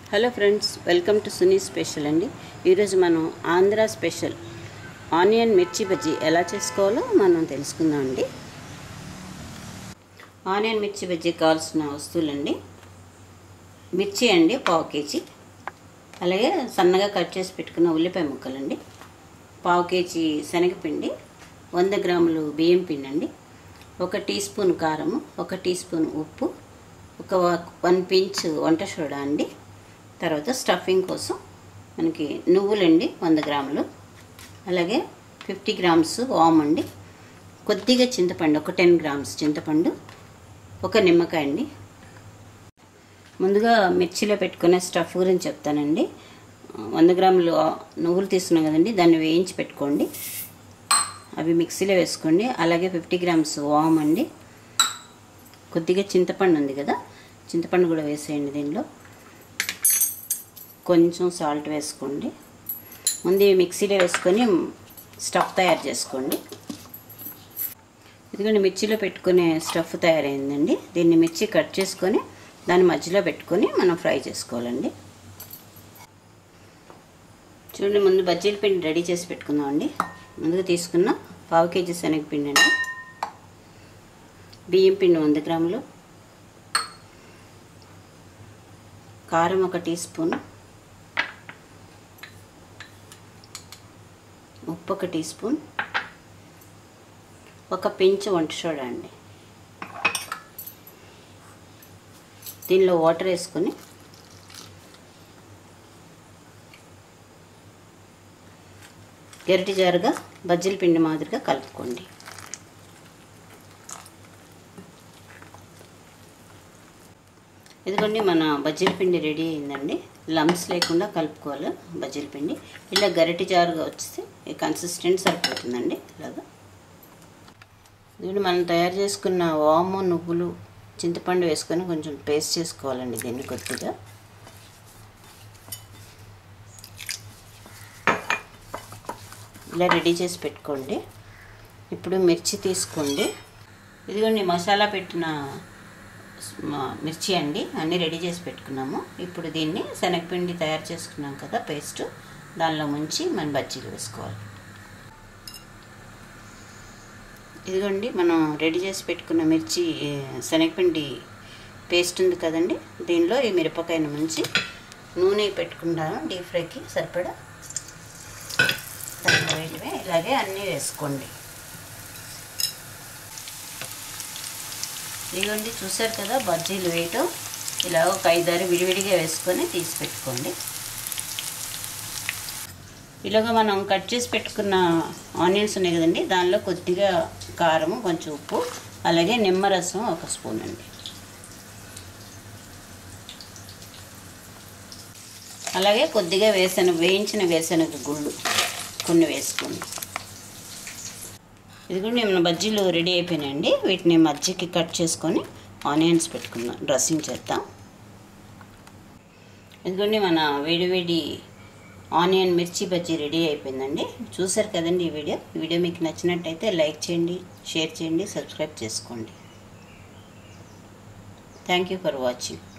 hello friends welcome to Suni special అండి ఈరోజు మనం ఆంధ్ర స్పెషల్ ఆనియన్ మిర్చి బజ్జీ ఎలా చేసుకోవాలో మనం తెలుసుకుందాం అండి ఆనియన్ మిర్చి బజ్జీ కావాల్సిన వస్తువులండి మిర్చి అండి పావు కేజీ అలాగే సన్నగా కట్ చేసి పెట్టుకున్న ఉల్లిపాయ ముక్కలండి పావు కేజీ శనగపిండి వంద గ్రాములు బియ్యం పిండి అండి ఒక టీ స్పూన్ కారము ఒక టీ స్పూన్ ఉప్పు ఒక వన్ పించ్ వంట సోడా అండి తర్వాత స్టఫింగ్ కోసం మనకి నువ్వులండి వంద గ్రాములు అలాగే ఫిఫ్టీ గ్రామ్స్ వామ్ అండి కొద్దిగా చింతపండు ఒక టెన్ గ్రామ్స్ చింతపండు ఒక నిమ్మకాయ అండి ముందుగా మిర్చిలో పెట్టుకునే స్టఫ్ గురించి చెప్తానండి వంద గ్రాములు నువ్వులు తీసుకున్నాం కదండి దాన్ని వేయించి పెట్టుకోండి అవి మిక్సీలో వేసుకోండి అలాగే ఫిఫ్టీ గ్రామ్స్ వామ్ అండి కొద్దిగా చింతపండు ఉంది కదా చింతపండు కూడా వేసేయండి దీనిలో కొంచెం సాల్ట్ వేసుకోండి ముందు మిక్సీలో వేసుకొని స్టఫ్ తయారు చేసుకోండి ఎందుకంటే మిర్చిలో పెట్టుకునే స్టఫ్ తయారైందండి దీన్ని మిర్చి కట్ చేసుకొని దాని మధ్యలో పెట్టుకొని మనం ఫ్రై చేసుకోవాలండి చూడండి ముందు బజ్జీల పిండి రెడీ చేసి పెట్టుకుందామండి ముందుగా తీసుకున్న పావు కేజీ శనగపిండి అండి బియ్యం పిండి వంద గ్రాములు కారం ఒక టీ స్పూన్ ఉప్పు ఒక టీ స్పూన్ ఒక పించ్ వంట సోడా అండి దీనిలో వాటర్ వేసుకొని గరిటి జారుగా బజ్జీల పిండి మాదిరిగా కలుపుకోండి ఇదిగోండి మన బజ్జీల పిండి రెడీ అయిందండి లమ్స్ లేకుండా కలుపుకోవాలి బజ్జీల పిండి ఇలా గరిటి జారుగా వస్తే ఈ కన్సిస్టెంట్ సరిపోతుందండి ఇలాగా దీన్ని మనం తయారు చేసుకున్న వాము నువ్వులు చింతపండు వేసుకొని కొంచెం పేస్ట్ చేసుకోవాలండి దీన్ని కొద్దిగా ఇలా రెడీ చేసి పెట్టుకోండి ఇప్పుడు మిర్చి తీసుకోండి ఇదిగోండి మసాలా పెట్టిన మిర్చి అండి అన్నీ రెడీ చేసి పెట్టుకున్నాము ఇప్పుడు దీన్ని శనగపిండి తయారు చేసుకున్నాం కదా పేస్ట్ దానిలో ముంచి మన బజ్జీలు వేసుకోవాలి ఇదిగోండి మనం రెడీ చేసి పెట్టుకున్న మిర్చి శనగపిండి పేస్ట్ ఉంది కదండి దీనిలో ఈ మిరపకాయను ముంచి నూనె పెట్టుకుంటాను డీప్ ఫ్రైకి సరిపడా వేయటమే ఇలాగే అన్నీ వేసుకోండి ఇదిగోండి చూసారు కదా బజ్జీలు వేయటం ఇలా ఒక ఐదారు విడివిడిగా వేసుకొని తీసి పెట్టుకోండి ఇలాగ మనం కట్ చేసి పెట్టుకున్న ఆనియన్స్ ఉన్నాయి కదండి దానిలో కొద్దిగా కారము కొంచెం ఉప్పు అలాగే నిమ్మరసం ఒక స్పూన్ అండి అలాగే కొద్దిగా వేసన వేయించిన వేసనగ గుళ్ళు కొన్ని వేసుకోండి ఇది కూడా మన బజ్జీలు రెడీ అయిపోయినాయండి వీటిని మజ్జికి కట్ చేసుకొని ఆనియన్స్ పెట్టుకుందాం డ్రెస్సింగ్ చేద్దాం ఇదిగోండి మన వేడివేడి ఆనియన్ మిర్చి బజ్జీ రెడీ అయిపోయిందండి చూసారు కదండి ఈ వీడియో ఈ వీడియో మీకు నచ్చినట్టయితే లైక్ చేయండి షేర్ చేయండి సబ్స్క్రైబ్ చేసుకోండి థ్యాంక్ యూ ఫర్ వాచింగ్